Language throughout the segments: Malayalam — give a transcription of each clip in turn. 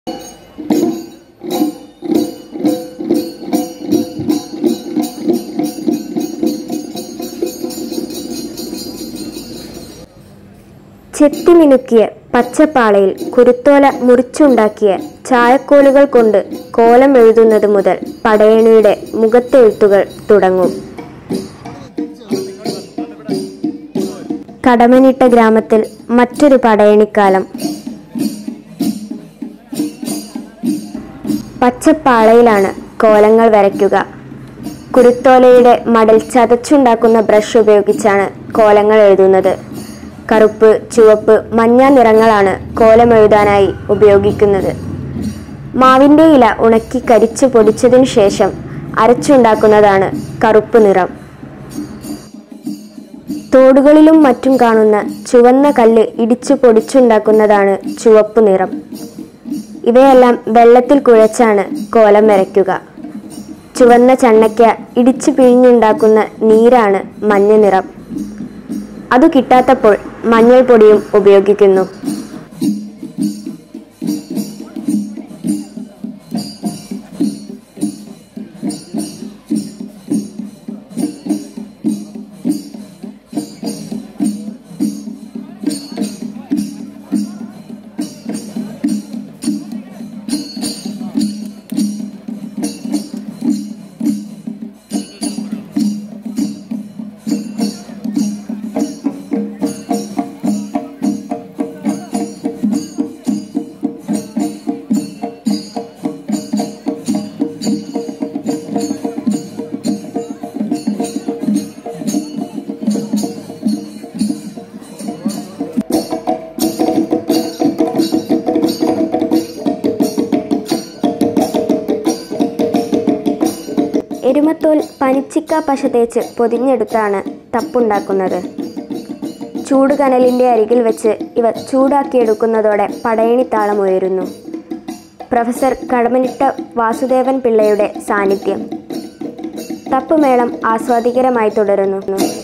ചെത്തിമിനുക്കിയ പച്ചപ്പാളയിൽ കുരുത്തോല മുറിച്ചുണ്ടാക്കിയ ചായക്കോലുകൾ കൊണ്ട് കോലം എഴുതുന്നത് മുതൽ പടയണിയുടെ മുഖത്തെഴുത്തുകൾ തുടങ്ങും കടമനിട്ട ഗ്രാമത്തിൽ മറ്റൊരു പടയണിക്കാലം പച്ചപ്പാളയിലാണ് കോലങ്ങൾ വരയ്ക്കുക കുരുത്തോലയുടെ മടൽ ചതച്ചുണ്ടാക്കുന്ന ബ്രഷ് ഉപയോഗിച്ചാണ് കോലങ്ങൾ എഴുതുന്നത് കറുപ്പ് ചുവപ്പ് മഞ്ഞ നിറങ്ങളാണ് കോലം എഴുതാനായി ഉപയോഗിക്കുന്നത് മാവിൻ്റെ ഇല ഉണക്കി കരിച്ചു പൊടിച്ചതിനു ശേഷം അരച്ചുണ്ടാക്കുന്നതാണ് കറുപ്പ് നിറം തോടുകളിലും മറ്റും കാണുന്ന ചുവന്ന കല്ല് ഇടിച്ചു പൊടിച്ചുണ്ടാക്കുന്നതാണ് ചുവപ്പ് നിറം ഇവയെല്ലാം വെള്ളത്തിൽ കുഴച്ചാണ് കോലം വരയ്ക്കുക ചുവന്ന ചണ്ണയ്ക്ക ഇടിച്ചു പിഴിഞ്ഞുണ്ടാക്കുന്ന നീരാണ് മഞ്ഞ നിറം അതു കിട്ടാത്തപ്പോൾ മഞ്ഞൾ പൊടിയും ഉപയോഗിക്കുന്നു എരുമത്തോൽ പനിച്ചിക്ക പശ തേച്ച് പൊതിഞ്ഞെടുത്താണ് തപ്പുണ്ടാക്കുന്നത് ചൂടുകനലിൻ്റെ അരികിൽ വെച്ച് ഇവ ചൂടാക്കിയെടുക്കുന്നതോടെ പടയണിത്താളം ഉയരുന്നു പ്രൊഫസർ കടമനിട്ട വാസുദേവൻ പിള്ളയുടെ സാന്നിധ്യം തപ്പുമേളം ആസ്വാദികരമായി തുടരുന്നു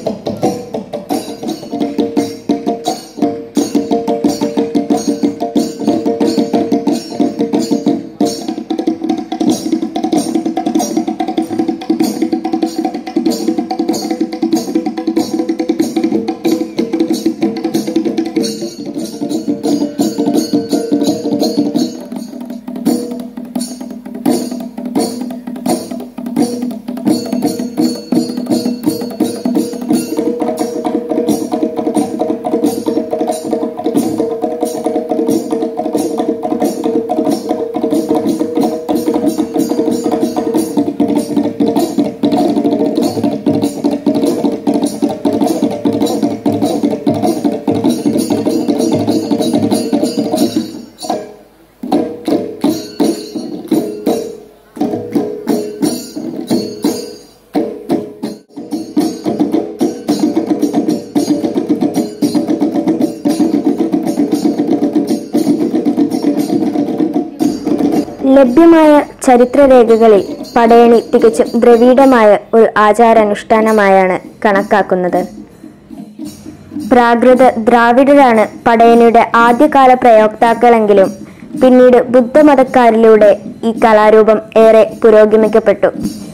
ലഭ്യമായ ചരിത്രരേഖകളിൽ പടയണി തികച്ചും ദ്രവീഡമായ ഒരു ആചാരാനുഷ്ഠാനമായാണ് കണക്കാക്കുന്നത് പ്രാകൃത ദ്രാവിഡരാണ് പടയണിയുടെ ആദ്യകാല പ്രയോക്താക്കളെങ്കിലും പിന്നീട് ബുദ്ധമതക്കാരിലൂടെ ഈ കലാരൂപം ഏറെ പുരോഗമിക്കപ്പെട്ടു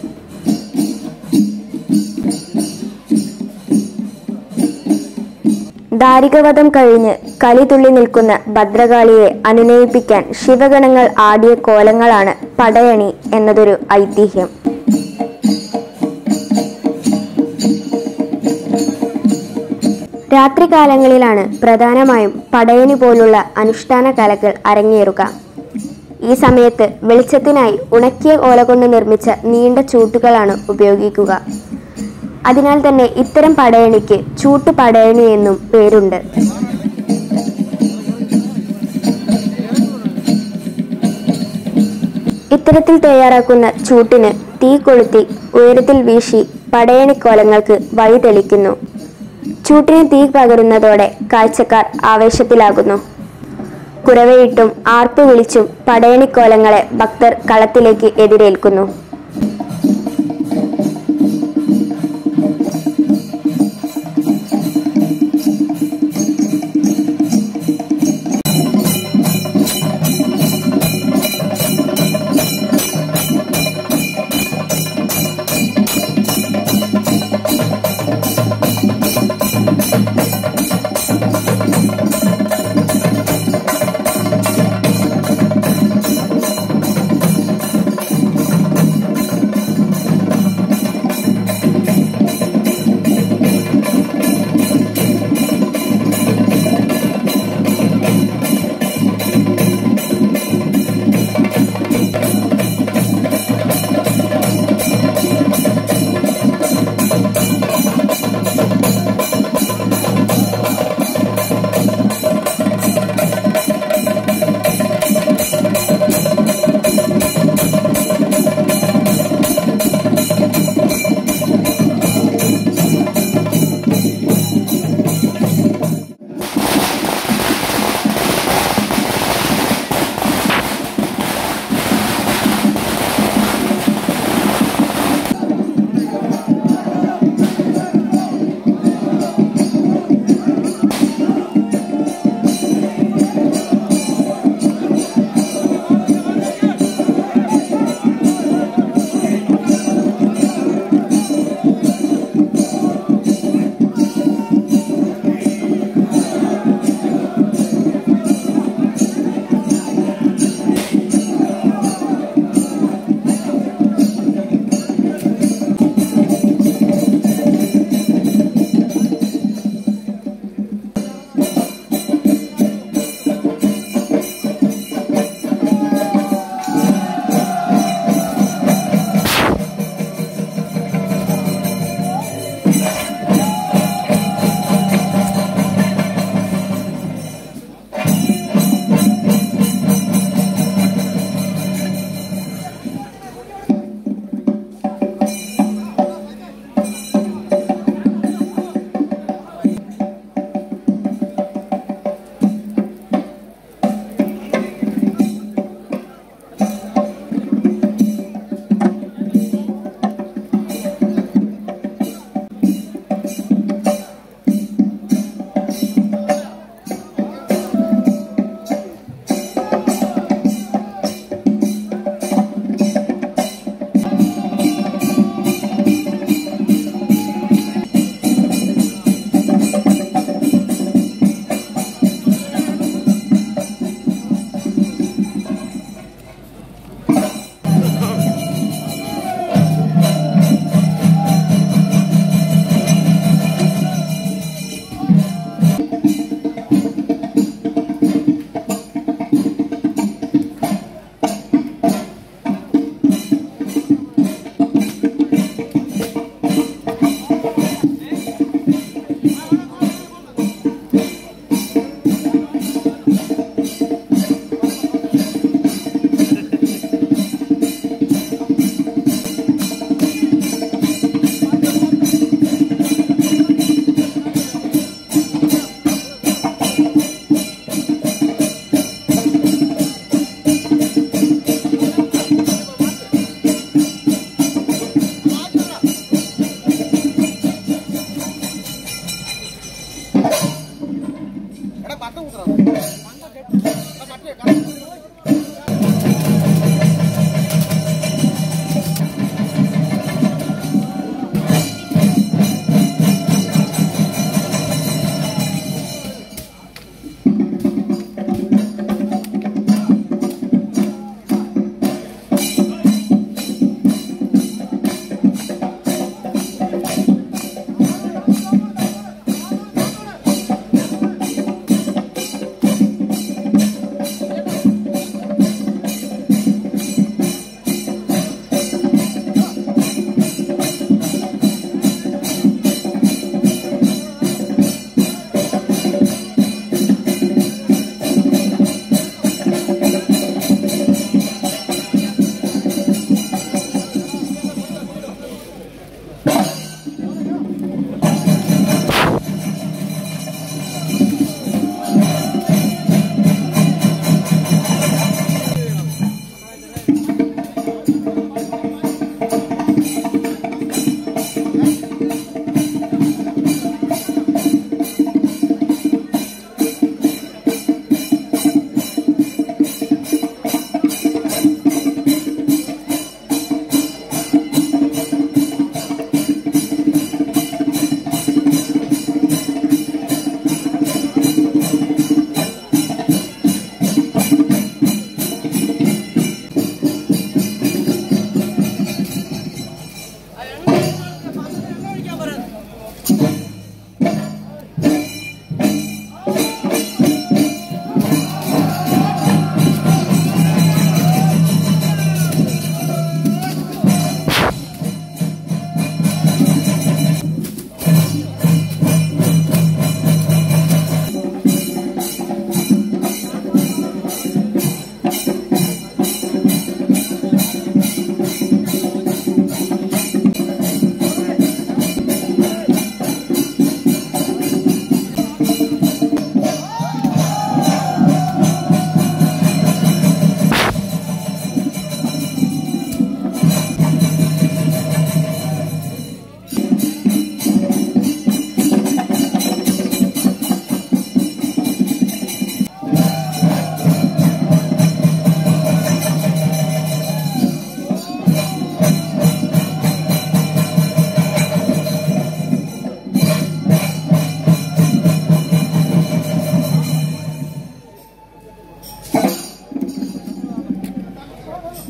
ദാരികവധം കഴിഞ്ഞ് കലിതുള്ളി നിൽക്കുന്ന ഭദ്രകാളിയെ അനുനയിപ്പിക്കാൻ ശിവഗണങ്ങൾ ആടിയ കോലങ്ങളാണ് പടയണി എന്നതൊരു ഐതിഹ്യം രാത്രികാലങ്ങളിലാണ് പ്രധാനമായും പടയണി പോലുള്ള അനുഷ്ഠാന കലകൾ അരങ്ങേറുക ഈ സമയത്ത് വെളിച്ചത്തിനായി ഉണക്കിയ ഓല കൊണ്ട് നിർമ്മിച്ച നീണ്ട ചൂട്ടുകളാണ് ഉപയോഗിക്കുക അതിനാൽ തന്നെ ഇത്തരം പടയണിക്ക് ചൂട്ട് പടയണി എന്നും പേരുണ്ട് ഇത്തരത്തിൽ തയ്യാറാക്കുന്ന ചൂട്ടിന് തീ കൊളുത്തി ഉയരത്തിൽ വീശി പടയണിക്കോലങ്ങൾക്ക് വഴി തെളിക്കുന്നു ചൂട്ടിന് തീ പകരുന്നതോടെ കാഴ്ചക്കാർ ആവേശത്തിലാകുന്നു കുരവയിട്ടും ആർപ്പ് വിളിച്ചും പടയണിക്കോലങ്ങളെ ഭക്തർ കളത്തിലേക്ക് എതിരേൽക്കുന്നു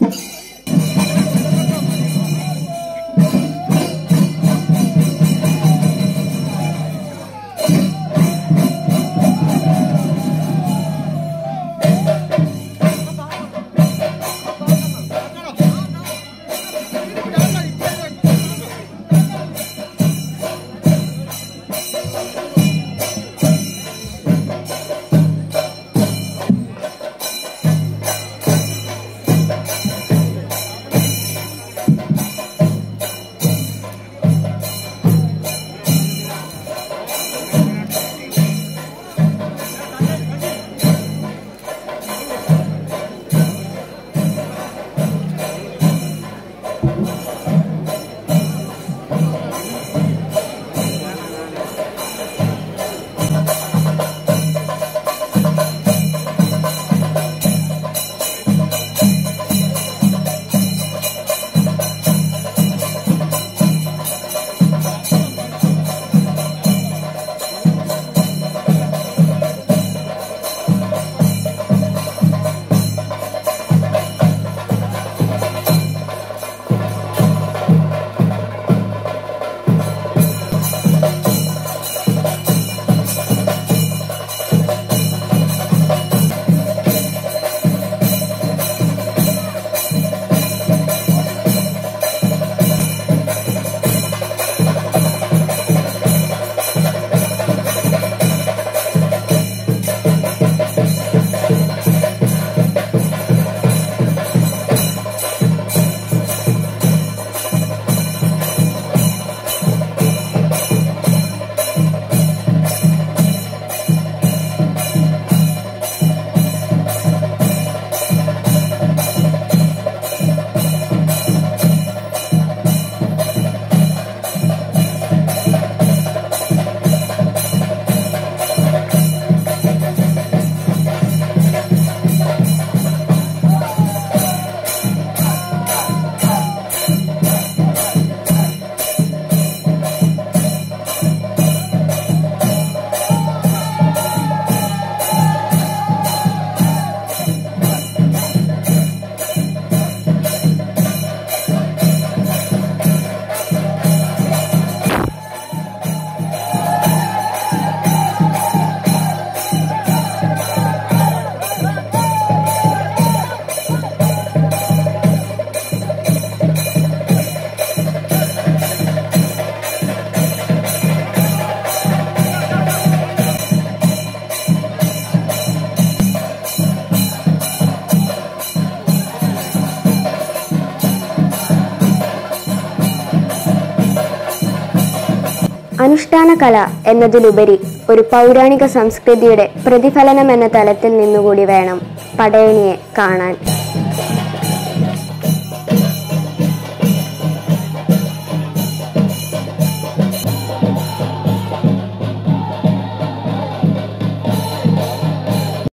അനുഷ്ഠാന കല എന്നതിലുപരി ഒരു പൗരാണിക സംസ്കൃതിയുടെ പ്രതിഫലനം എന്ന തലത്തിൽ നിന്നുകൂടി വേണം പടയണിയെ കാണാൻ